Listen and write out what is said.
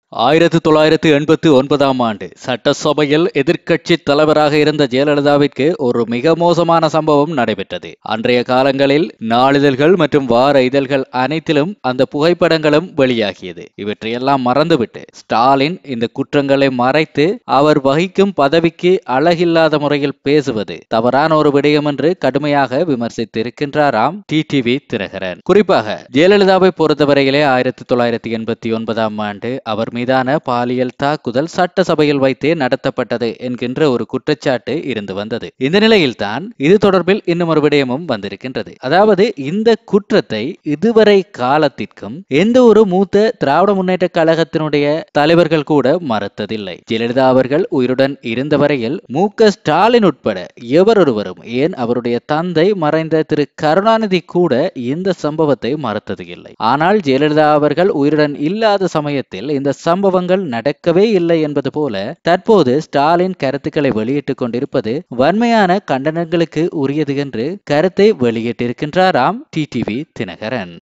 ஆயிரத்து தொள்ளாயிரத்து எண்பத்து ஒன்பதாம் ஆண்டு சட்டசபையில் எதிர்க்கட்சி தலைவராக இருந்த ஜெயலலிதாவிற்கு ஒரு மிக மோசமான சம்பவம் நடைபெற்றது அன்றைய காலங்களில் நாளிதழ்கள் மற்றும் வார இதழ்கள் அனைத்திலும் அந்த புகைப்படங்களும் வெளியாகியது இவற்றையெல்லாம் மறந்துவிட்டு ஸ்டாலின் இந்த குற்றங்களை மறைத்து அவர் வகிக்கும் பதவிக்கு அழகில்லாத முறையில் பேசுவது தவறான ஒரு விடயம் என்று கடுமையாக விமர்சித்திருக்கின்றாராம் டிடிவி தினகரன் குறிப்பாக ஜெயலலிதாவை பொறுத்தவரையிலே ஆயிரத்தி தொள்ளாயிரத்தி எண்பத்தி ஒன்பதாம் ஆண்டு அவர் மீதான பாலியல் தாக்குதல் சட்டசபையில் வைத்தே நடத்தப்பட்டது என்கின்ற ஒரு குற்றச்சாட்டு இருந்து வந்தது இந்த நிலையில்தான் இது தொடர்பில் இன்னும் ஒரு விடயமும் வந்திருக்கின்றது அதாவது இந்த குற்றத்தை இதுவரை காலத்திற்கும் எந்த ஒரு மூத்த திராவிட முன்னேற்ற கழகத்தினுடைய தலைவர்கள் கூட மறுத்ததில்லை ஜெயலலிதா அவர்கள் உயிருடன் இருந்த வரையில் மு க ஸ்டாலின் உட்பட எவரொருவரும் ஏன் அவருடைய தந்தை மறைந்த திரு கருணாநிதி கூட இந்த சம்பவத்தை மறுத்தது இல்லை ஆனால் ஜெயலலிதா அவர்கள் உயிருடன் இல்லாத சமயத்தில் இந்த சம்பவங்கள் நடக்கவே இல்லை என்பது போல தற்போது ஸ்டாலின் கருத்துக்களை வெளியிட்டுக் கொண்டிருப்பது வன்மையான கண்டனங்களுக்கு உரியது என்று கருத்தை வெளியிட்டிருக்கின்றாராம் டிடிவி தினகரன்